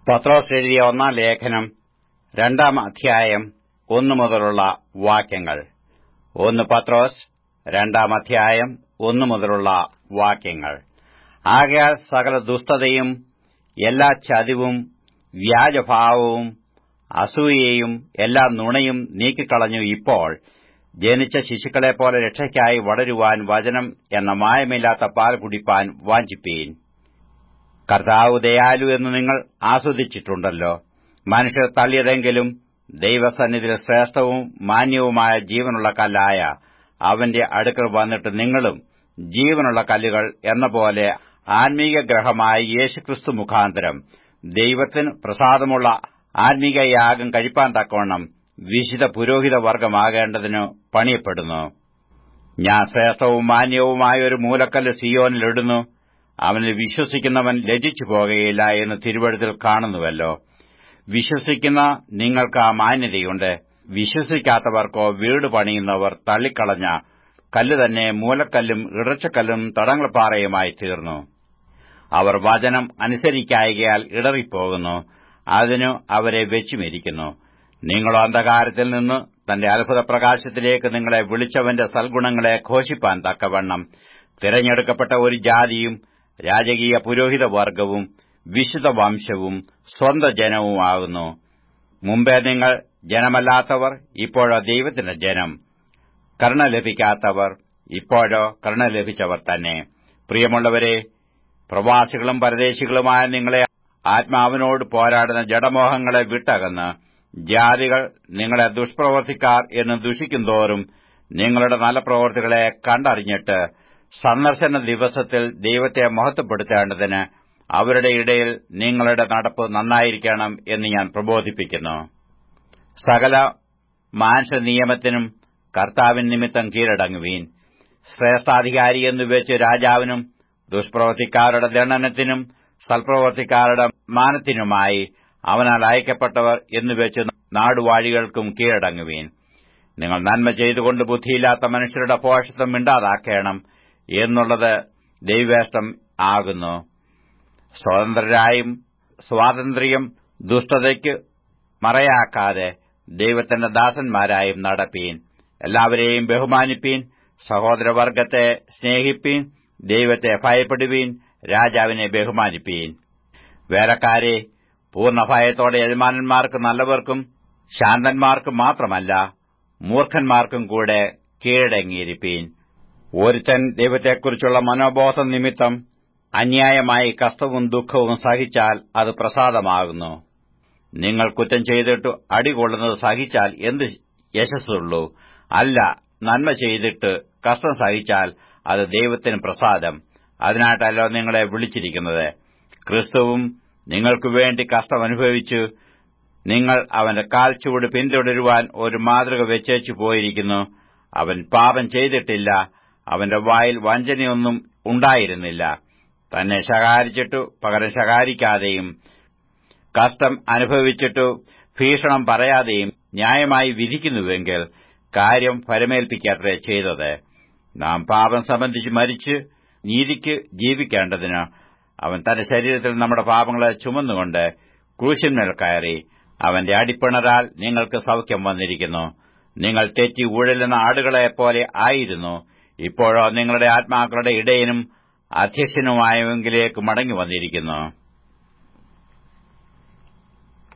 പത്രോസ് എഴുതിയ ഒന്നാം ലേഖനം രണ്ടാം അധ്യായം ഒന്നു മുതലുള്ള വാക്യങ്ങൾ ഒന്ന് പത്രോസ് രണ്ടാം അധ്യായം ഒന്നു മുതലുള്ള വാക്യങ്ങൾ ആകയാൽ സകല ദുഷ്ടതയും എല്ലാ ചതിവും വ്യാജഭാവവും അസൂയയും എല്ലാ നുണയും നീക്കിക്കളഞ്ഞു ഇപ്പോൾ ജനിച്ച ശിശുക്കളെപ്പോലെ രക്ഷയ്ക്കായി വളരുവാൻ വചനം എന്ന മായമില്ലാത്ത പാൽ കുടിപ്പാൻ വാഞ്ചിപ്പീൻ കർത്താവ് ദയാലു എന്ന് നിങ്ങൾ ആസ്വദിച്ചിട്ടുണ്ടല്ലോ മനുഷ്യർ തള്ളിയതെങ്കിലും ദൈവസന്നിധിയിൽ ശ്രേഷ്ഠവും മാന്യവുമായ ജീവനുള്ള കല്ലായ അവന്റെ അടുക്കൽ വന്നിട്ട് നിങ്ങളും ജീവനുള്ള കല്ലുകൾ എന്ന പോലെ ആത്മീക ഗ്രഹമായ യേശുക്രിസ്തു മുഖാന്തരം ദൈവത്തിന് പ്രസാദമുള്ള ആത്മീക യാഗം കഴിപ്പാൻ തക്കവണ്ണം വിശുദ്ധ പുരോഹിത വർഗമാകേണ്ടതിനു പണിയപ്പെടുന്നു ഞാൻ ശ്രേഷ്ഠവും മാന്യവുമായ ഒരു മൂലക്കല്ല് സിയോനിലിടുന്നു അവനിൽ വിശ്വസിക്കുന്നവൻ ലജിച്ചു പോകുകയില്ല എന്ന് തിരുവഴുത്തിൽ കാണുന്നുവല്ലോ വിശ്വസിക്കുന്ന നിങ്ങൾക്ക് ആ മാന്യതയുണ്ട് വിശ്വസിക്കാത്തവർക്കോ വീട് പണിയുന്നവർ തള്ളിക്കളഞ്ഞ കല്ല് തന്നെ മൂലക്കല്ലും ഇടച്ചക്കല്ലും തടങ്ങൾപ്പാറയുമായി തീർന്നു അവർ വചനം അനുസരിക്കായകയാൽ ഇടറിപ്പോകുന്നു അതിനു അവരെ വെച്ചുമിരിക്കുന്നു നിങ്ങളോ അന്ധകാരത്തിൽ നിന്ന് തന്റെ അത്ഭുത പ്രകാശത്തിലേക്ക് നിങ്ങളെ വിളിച്ചവന്റെ സൽഗുണങ്ങളെ ഘോഷിപ്പാൻ തക്കവണ്ണം തിരഞ്ഞെടുക്കപ്പെട്ട ഒരു ജാതിയും രാജകീയ പുരോഹിത വർഗവും വിശുദ്ധ വംശവും സ്വന്ത ജനവുമാകുന്നു മുമ്പേ നിങ്ങൾ ജനമല്ലാത്തവർ ഇപ്പോഴോ ദൈവത്തിന്റെ ജനം കരുണ ലഭിക്കാത്തവർ ഇപ്പോഴോ കരുണ ലഭിച്ചവർ തന്നെ പ്രിയമുള്ളവരെ പ്രവാസികളും പരദേശികളുമായ നിങ്ങളെ ആത്മാവിനോട് പോരാടുന്ന ജഡമോഹങ്ങളെ വിട്ടകന്ന് ജാതികൾ നിങ്ങളെ ദുഷ്പ്രവർത്തിക്കാർ എന്ന് ദുഷിക്കുന്തോറും നിങ്ങളുടെ നല്ല പ്രവർത്തികളെ കണ്ടറിഞ്ഞിട്ട് സന്ദർശന ദിവസത്തിൽ ദൈവത്തെ മഹത്വപ്പെടുത്തേണ്ടതിന് അവരുടെ ഇടയിൽ നിങ്ങളുടെ നടപ്പ് നന്നായിരിക്കണം എന്ന് ഞാൻ പ്രബോധിപ്പിക്കുന്നു സകല മാനുഷ നിയമത്തിനും കർത്താവിൻ നിമിത്തം കീഴടങ്ങുവീൻ ശ്രേഷ്ഠാധികാരി എന്ന് വെച്ച് രാജാവിനും ദുഷ്പ്രവർത്തിക്കാരുടെ ദണ്ഡനത്തിനും സൽപ്രവർത്തിക്കാരുടെ മാനത്തിനുമായി അവനാൽ അയക്കപ്പെട്ടവർ എന്നുവെച്ച് നാടുവാഴികൾക്കും കീഴടങ്ങുവീൻ നിങ്ങൾ നന്മ ചെയ്തുകൊണ്ട് ബുദ്ധിയില്ലാത്ത മനുഷ്യരുടെ പോഷത്വം മിണ്ടാതാക്കണം എന്നുള്ളത് ദൈവേഷ്ടം ആകുന്നു സ്വതന്ത്രരായും സ്വാതന്ത്ര്യം ദുഷ്ടതയ്ക്ക് മറയാക്കാതെ ദൈവത്തിന്റെ ദാസന്മാരായും നടപ്പീൻ എല്ലാവരെയും ബഹുമാനിപ്പീൻ സഹോദരവർഗത്തെ സ്നേഹിപ്പീൻ ദൈവത്തെ ഭയപ്പെടുവീൻ രാജാവിനെ ബഹുമാനിപ്പീൻ വേലക്കാരെ പൂർണ്ണ ഭയത്തോടെ യജമാനന്മാർക്ക് നല്ലവർക്കും ശാന്തന്മാർക്കും മാത്രമല്ല മൂർഖന്മാർക്കും കൂടെ കീഴടങ്ങിയിരിപ്പീൻ ഒരുത്തൻ ദൈവത്തെക്കുറിച്ചുള്ള മനോബോധം നിമിത്തം അന്യായമായി കഷ്ടവും ദുഃഖവും സഹിച്ചാൽ അത് പ്രസാദമാകുന്നു നിങ്ങൾ കുറ്റം ചെയ്തിട്ട് അടികൊള്ളുന്നത് സഹിച്ചാൽ എന്ത് യശസ്സുള്ളൂ അല്ല നന്മ ചെയ്തിട്ട് കഷ്ടം സഹിച്ചാൽ അത് ദൈവത്തിന് പ്രസാദം അതിനായിട്ടല്ലോ നിങ്ങളെ വിളിച്ചിരിക്കുന്നത് ക്രിസ്തുവും നിങ്ങൾക്കു വേണ്ടി കഷ്ടം അനുഭവിച്ചു നിങ്ങൾ അവന്റെ കാൽ ചുവട് പിന്തുടരുവാൻ ഒരു മാതൃക വെച്ചേച്ചു പോയിരിക്കുന്നു അവൻ പാപം ചെയ്തിട്ടില്ല അവന്റെ വായിൽ വഞ്ചനയൊന്നും ഉണ്ടായിരുന്നില്ല തന്നെ ശകാരിച്ചിട്ടു പകരം ശകാരിക്കാതെയും കഷ്ടം അനുഭവിച്ചിട്ടു ഭീഷണം പറയാതെയും ന്യായമായി വിധിക്കുന്നുവെങ്കിൽ കാര്യം ഫലമേൽപ്പിക്കാത്രേ ചെയ്തത് നാം പാപം സംബന്ധിച്ച് മരിച്ച് നീതിക്ക് ജീവിക്കേണ്ടതിന് അവൻ തന്റെ ശരീരത്തിൽ നമ്മുടെ പാപങ്ങളെ ചുമന്നുകൊണ്ട് ക്രൂശന്മേൽ കയറി അവന്റെ അടിപ്പിണരാൽ നിങ്ങൾക്ക് സൗഖ്യം വന്നിരിക്കുന്നു നിങ്ങൾ തെറ്റി ഊഴലുന്ന ആടുകളെപ്പോലെ ആയിരുന്നു ഇപ്പോഴോ നിങ്ങളുടെ ആത്മാക്കളുടെ ഇടയനും അധ്യക്ഷനുമായവെങ്കിലേക്ക് മടങ്ങി വന്നിരിക്കുന്നു